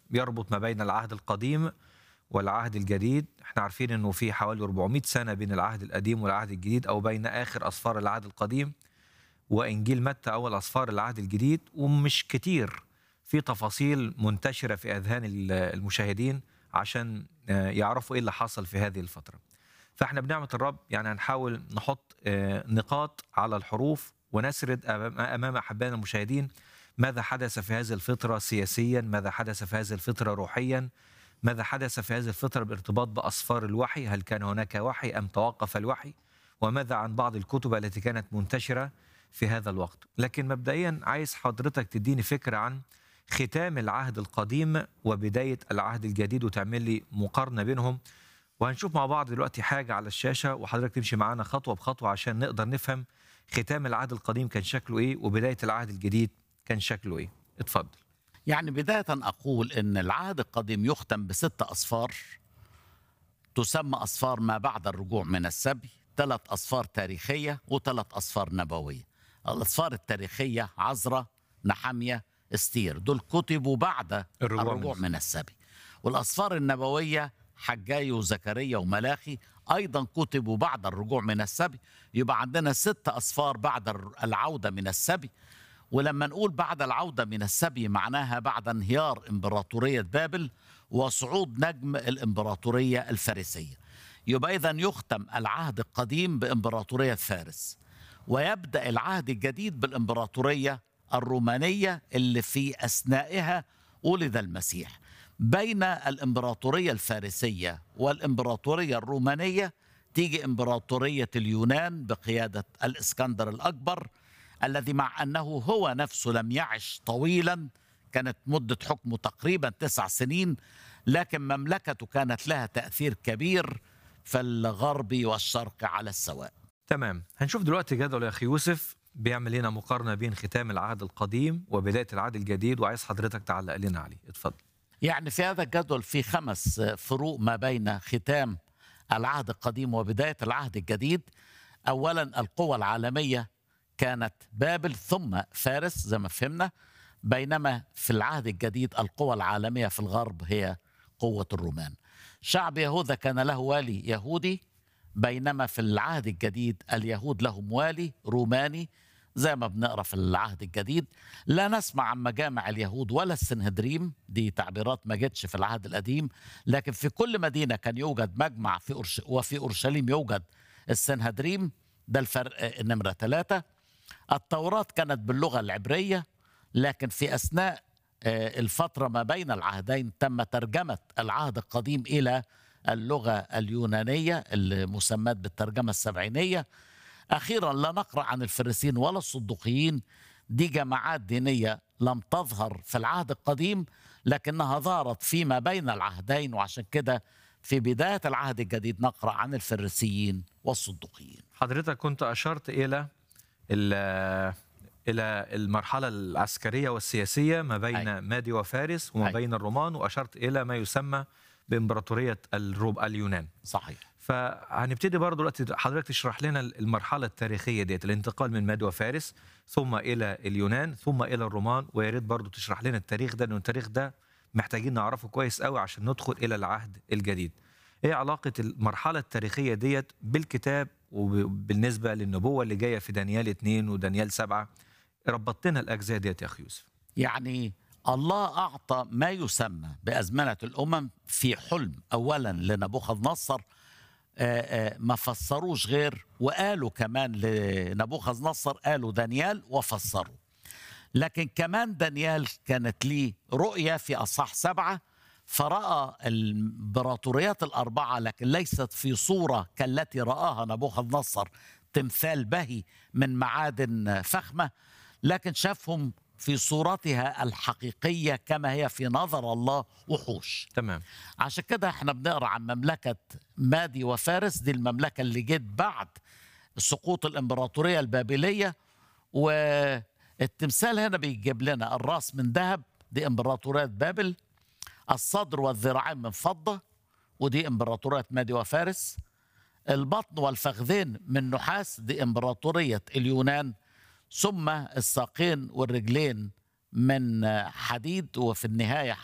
بيربط ما بين العهد القديم والعهد الجديد احنا عارفين انه في حوالي 400 سنة بين العهد القديم والعهد الجديد او بين اخر اسفار العهد القديم وانجيل متى اول اسفار العهد الجديد ومش كتير في تفاصيل منتشرة في اذهان ال- المشاهدين عشان آه، يعرفوا ايه اللي حصل في هذه الفترة فاحنا بنعمة الرب يعني هنحاول نحط آه، نقاط على الحروف ونسرد أمام- امام احبائنا المشاهدين ماذا حدث في هذه الفترة سياسيا ماذا حدث في هذه الفترة روحيا ماذا حدث في هذه الفترة بارتباط بأسفار الوحي هل كان هناك وحي أم توقف الوحي وماذا عن بعض الكتب التي كانت منتشرة في هذا الوقت لكن مبدئيا عايز حضرتك تديني فكرة عن ختام العهد القديم وبداية العهد الجديد وتعمل لي مقارنة بينهم وهنشوف مع بعض دلوقتي حاجة على الشاشة وحضرتك تمشي معانا خطوة بخطوة عشان نقدر نفهم ختام العهد القديم كان شكله ايه وبداية العهد الجديد كان شكله ايه اتفضل يعني بداية أقول أن العهد القديم يختم بست أصفار تسمى أصفار ما بعد الرجوع من السبي ثلاث أصفار تاريخية وثلاث أصفار نبوية الأصفار التاريخية عزرة نحمية استير دول كتبوا بعد الرجوع من الرجوع من السبي والأصفار النبوية حجاي وزكريا وملاخي أيضا كتبوا بعد الرجوع من السبي يبقى عندنا ست أصفار بعد العودة من السبي ولما نقول بعد العودة من السبي معناها بعد انهيار إمبراطورية بابل وصعود نجم الإمبراطورية الفارسية يبقى إذا يختم العهد القديم بإمبراطورية فارس ويبدأ العهد الجديد بالإمبراطورية الرومانية اللي في أثنائها ولد المسيح بين الإمبراطورية الفارسية والإمبراطورية الرومانية تيجي إمبراطورية اليونان بقيادة الإسكندر الأكبر الذي مع أنه هو نفسه لم يعش طويلا كانت مدة حكمه تقريبا تسع سنين لكن مملكته كانت لها تأثير كبير في الغرب والشرق على السواء تمام هنشوف دلوقتي جدول يا اخي يوسف بيعمل لنا مقارنه بين ختام العهد القديم وبدايه العهد الجديد وعايز حضرتك تعلق لنا عليه اتفضل يعني في هذا الجدول في خمس فروق ما بين ختام العهد القديم وبداية العهد الجديد أولا القوى العالمية كانت بابل ثم فارس زي ما فهمنا بينما في العهد الجديد القوى العالمية في الغرب هي قوة الرومان شعب يهوذا كان له والي يهودي بينما في العهد الجديد اليهود لهم والي روماني زي ما بنقرا في العهد الجديد لا نسمع عن مجامع اليهود ولا السنهدريم دي تعبيرات ما جتش في العهد القديم لكن في كل مدينه كان يوجد مجمع في أرش... وفي اورشليم يوجد السنهدريم ده الفرق نمره ثلاثه التوراه كانت باللغه العبريه لكن في اثناء آه، الفتره ما بين العهدين تم ترجمه العهد القديم الى اللغه اليونانيه المسمات بالترجمه السبعينيه اخيرا لا نقرا عن الفريسيين ولا الصدوقيين دي جماعات دينيه لم تظهر في العهد القديم لكنها ظهرت فيما بين العهدين وعشان كده في بدايه العهد الجديد نقرا عن الفريسيين والصدوقيين حضرتك كنت اشرت الى ال- الى المرحله العسكريه والسياسيه ما بين أي. مادي وفارس وما أي. بين الرومان واشرت الى ما يسمى بامبراطوريه الروب اليونان صحيح فهنبتدي برضه دلوقتي حضرتك تشرح لنا المرحله التاريخيه ديت الانتقال من مادي وفارس ثم الى اليونان ثم الى الرومان ويا ريت برضه تشرح لنا التاريخ ده لان التاريخ ده محتاجين نعرفه كويس قوي عشان ندخل الى العهد الجديد. ايه علاقه المرحله التاريخيه ديت بالكتاب وبالنسبه للنبوه اللي جايه في دانيال 2 ودانيال 7 ربطت لنا الاجزاء ديت يا اخي يوسف. يعني الله أعطى ما يسمى بأزمنة الأمم في حلم أولا لنبوخذ نصر آه، آه، ما فسروش غير وقالوا كمان لنبوخذ نصر قالوا دانيال وفسروا لكن كمان دانيال كانت ليه رؤية في أصحاح سبعة فرأى الإمبراطوريات الأربعة لكن ليست في صورة كالتي رآها نبوخذ نصر تمثال بهي من معادن فخمة لكن شافهم في صورتها الحقيقية كما هي في نظر الله وحوش تمام عشان كده احنا بنقرا عن مملكة مادي وفارس دي المملكة اللي جت بعد سقوط الإمبراطورية البابلية والتمثال هنا بيجيب لنا الراس من ذهب دي إمبراطورية بابل الصدر والذراعين من فضة ودي إمبراطورية مادي وفارس البطن والفخذين من نحاس دي إمبراطورية اليونان ثم الساقين والرجلين من حديد وفي النهاية